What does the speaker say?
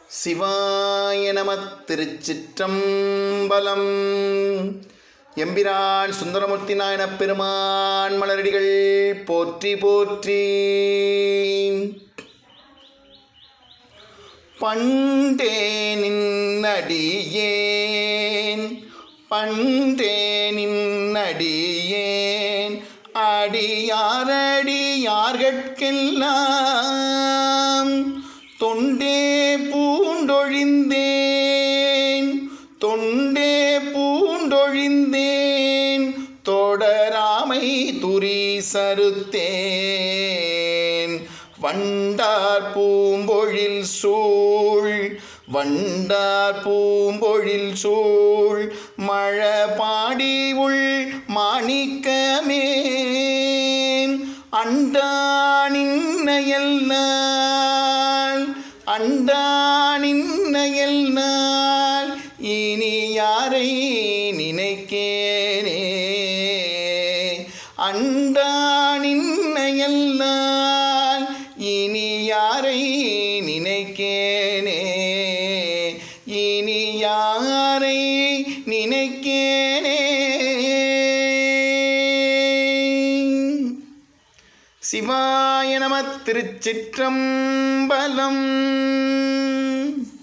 சிவாய நம திருச்சிற்றம்பலம் எம்பிரான் சுந்தரமூர்த்தி நாயனப் பெருமான் மலரடிகள் போற்றி போற்றி பண்டே நின்னடியேன் பண்டே நின்னடியேன் அடியாரடியார்கட்கெல்லாம் தொண்டே பூண்டொழிந்தேன் தொண்டே பூண்டொழிந்தேன் தொடராமை துரி சருத்தேன் வண்டார் பூம்பொழில் சூழ் வண்டார் பூம்பொழில் சூழ் மழை பாடி உள் மாணிக்கமே அண்டானின்னையல் நாள் அண்டானின்னையல் நாள் இனி யாரை நினைக்கேனே அண்டானின்னையல் நாள் இனி யாரை நினைக்கேனே இனி யாரை நினைக்கேனே சிவாய நம திருச்சிற்றம்பலம்